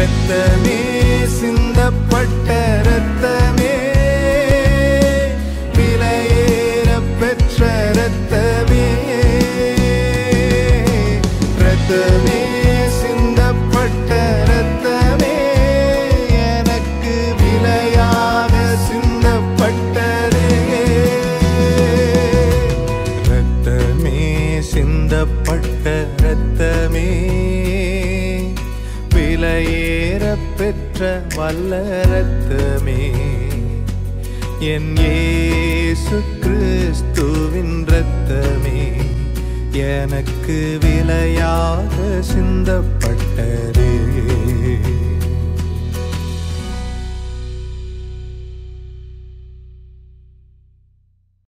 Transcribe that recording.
ரத்தமே சிந்தப்பட்ட ரத்தமே விலையேற பெற்ற ரத்தமே ரத்தமே சிந்தப்பட்ட ரத்தமே எனக்கு விலையாக சிந்தப்பட்டதே ரத்தமே சிந்தப்பட்ட ரத்தமே விலையேற பெற்ற வல்ல ரத்தமே என் இயேசு கிறிஸ்துவின் ரத்தமே எனக்கு விலையாக சிந்தப்பட்டதே